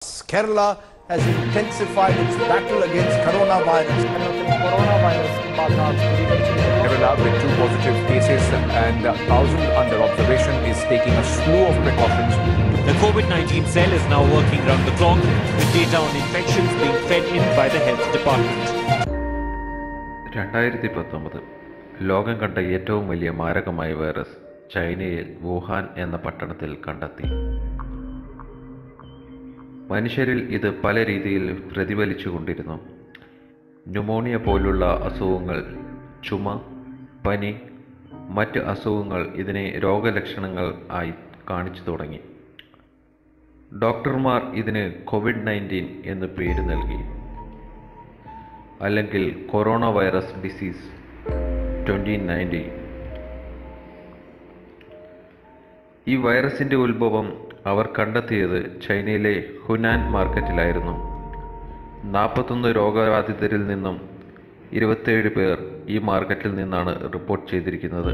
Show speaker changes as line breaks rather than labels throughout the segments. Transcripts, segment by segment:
Kerala has intensified its battle against coronavirus.
Kerala with two positive cases and 1,000 under observation is taking a slew of precautions
The COVID 19 cell is now working round the clock with data on infections being fed in by the health department.
രണ്ടായിരത്തി പത്തൊമ്പത് ലോകം കണ്ട ഏറ്റവും വലിയ മാരകമായ virus ചൈനയിൽ Wuhan എന്ന പട്ടണത്തിൽ കണ്ടെത്തി മനുഷ്യരിൽ ഇത് പല രീതിയിൽ പ്രതിഫലിച്ചുകൊണ്ടിരുന്നു ന്യൂമോണിയ പോലുള്ള അസുഖങ്ങൾ ചുമ പനി മറ്റ് അസുഖങ്ങൾ ഇതിനെ രോഗലക്ഷണങ്ങൾ ആയി കാണിച്ചു തുടങ്ങി ഡോക്ടർമാർ ഇതിന് കോവിഡ് നയൻറ്റീൻ എന്ന് പേര് നൽകി അല്ലെങ്കിൽ corona virus disease twenty nineteen ഈ വൈറസിൻ്റെ ഉത്ഭവം അവർ കണ്ടെത്തിയത് ചൈനയിലെ ഹുനാൻ മാർക്കറ്റിലായിരുന്നു നാൽപ്പത്തൊന്ന് രോഗബാധിതരിൽ നിന്നും ഇരുപത്തേഴ് പേർ ഈ മാർക്കറ്റിൽ നിന്നാണ് റിപ്പോർട്ട് ചെയ്തിരിക്കുന്നത്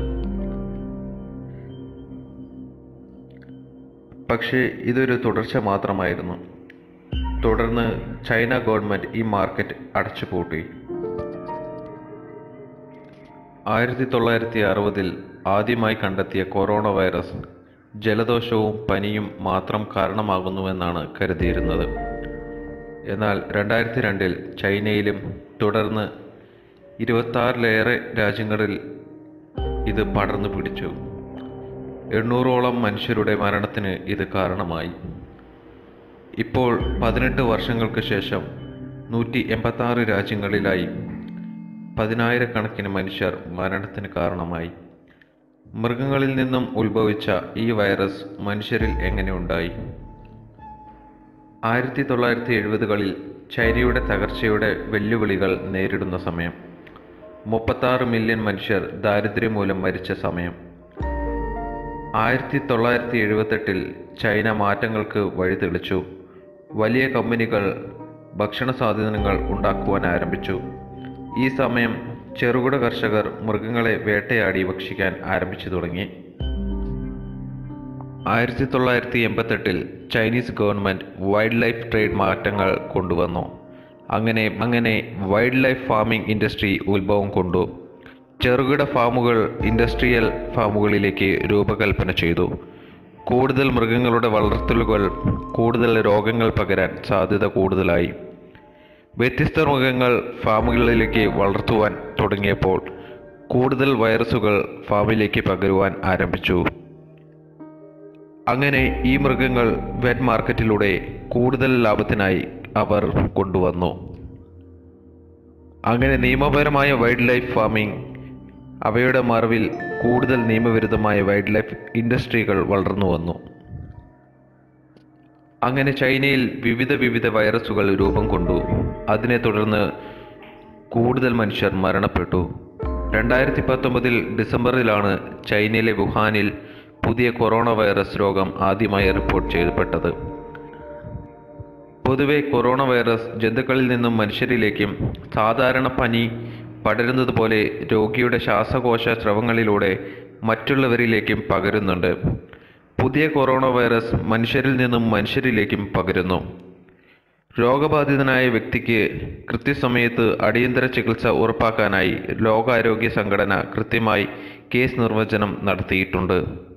പക്ഷേ ഇതൊരു തുടർച്ച മാത്രമായിരുന്നു തുടർന്ന് ചൈന ഗവൺമെൻറ് ഈ മാർക്കറ്റ് അടച്ചുപൂട്ടി ആയിരത്തി തൊള്ളായിരത്തി അറുപതിൽ ആദ്യമായി കണ്ടെത്തിയ കൊറോണ വൈറസ് ജലദോഷവും പനിയും മാത്രം കാരണമാകുന്നുവെന്നാണ് കരുതിയിരുന്നത് എന്നാൽ രണ്ടായിരത്തി രണ്ടിൽ ചൈനയിലും തുടർന്ന് ഇരുപത്താറിലേറെ രാജ്യങ്ങളിൽ ഇത് പടർന്നു പിടിച്ചു എണ്ണൂറോളം മനുഷ്യരുടെ മരണത്തിന് ഇത് കാരണമായി ഇപ്പോൾ പതിനെട്ട് വർഷങ്ങൾക്ക് ശേഷം നൂറ്റി എൺപത്താറ് രാജ്യങ്ങളിലായി പതിനായിരക്കണക്കിന് മനുഷ്യർ മരണത്തിന് കാരണമായി മൃഗങ്ങളിൽ നിന്നും ഉത്ഭവിച്ച ഈ വൈറസ് മനുഷ്യരിൽ എങ്ങനെ ഉണ്ടായി ആയിരത്തി തൊള്ളായിരത്തി എഴുപതുകളിൽ ചൈനയുടെ തകർച്ചയുടെ വെല്ലുവിളികൾ നേരിടുന്ന സമയം മുപ്പത്താറ് മില്യൺ മനുഷ്യർ ദാരിദ്ര്യം മൂലം മരിച്ച സമയം ആയിരത്തി തൊള്ളായിരത്തി എഴുപത്തെട്ടിൽ ചൈന മാറ്റങ്ങൾക്ക് വഴിതെളിച്ചു വലിയ കമ്പനികൾ ഭക്ഷണ സാധനങ്ങൾ ഉണ്ടാക്കുവാൻ ആരംഭിച്ചു ഈ സമയം ചെറുകിട കർഷകർ മൃഗങ്ങളെ വേട്ടയാടി ഭക്ഷിക്കാൻ ആരംഭിച്ചു തുടങ്ങി ആയിരത്തി തൊള്ളായിരത്തി എൺപത്തെട്ടിൽ Chinese government wildlife trade മാറ്റങ്ങൾ കൊണ്ടുവന്നു അങ്ങനെ അങ്ങനെ വൈൽഡ് ലൈഫ് ഫാമിംഗ് ഇൻഡസ്ട്രി ഉത്ഭവം കൊണ്ടു ചെറുകിട ഫാമുകൾ ഇൻഡസ്ട്രിയൽ ഫാമുകളിലേക്ക് രൂപകൽപ്പന ചെയ്തു കൂടുതൽ മൃഗങ്ങളുടെ വളർത്തലുകൾ കൂടുതൽ രോഗങ്ങൾ പകരാൻ സാധ്യത കൂടുതലായി വ്യത്യസ്ത മൃഗങ്ങൾ ഫാമുകളിലേക്ക് വളർത്തുവാൻ തുടങ്ങിയപ്പോൾ കൂടുതൽ വൈറസുകൾ ഫാമിലേക്ക് പകരുവാൻ ആരംഭിച്ചു അങ്ങനെ ഈ മൃഗങ്ങൾ വെറ്റ് മാർക്കറ്റിലൂടെ കൂടുതൽ ലാഭത്തിനായി അവർ കൊണ്ടുവന്നു അങ്ങനെ നിയമപരമായ വൈൽഡ് ലൈഫ് ഫാമിംഗ് അവയുടെ മറവിൽ കൂടുതൽ നിയമവിരുദ്ധമായ വൈൽഡ് ലൈഫ് ഇൻഡസ്ട്രികൾ വളർന്നു വന്നു അങ്ങനെ ചൈനയിൽ വിവിധ വിവിധ വൈറസുകൾ രൂപം കൊണ്ടു അതിനെ തുടർന്ന് കൂടുതൽ മനുഷ്യർ മരണപ്പെട്ടു രണ്ടായിരത്തി പത്തൊമ്പതിൽ ഡിസംബറിലാണ് ചൈനയിലെ വുഹാനിൽ പുതിയ കൊറോണ വൈറസ് രോഗം ആദ്യമായി റിപ്പോർട്ട് ചെയ്യപ്പെട്ടത് പൊതുവെ കൊറോണ വൈറസ് ജന്തുക്കളിൽ നിന്നും മനുഷ്യരിലേക്കും സാധാരണ പനി പടരുന്നത് പോലെ രോഗിയുടെ ശ്വാസകോശ സ്രവങ്ങളിലൂടെ മറ്റുള്ളവരിലേക്കും പകരുന്നുണ്ട് പുതിയ കൊറോണ വൈറസ് മനുഷ്യരിൽ നിന്നും മനുഷ്യരിലേക്കും പകരുന്നു രോഗബാധിതനായ വ്യക്തിക്ക് കൃത്യസമയത്ത് അടിയന്തര ചികിത്സ ഉറപ്പാക്കാനായി ലോകാരോഗ്യ സംഘടന കൃത്യമായി കേസ് നിർവചനം നടത്തിയിട്ടുണ്ട്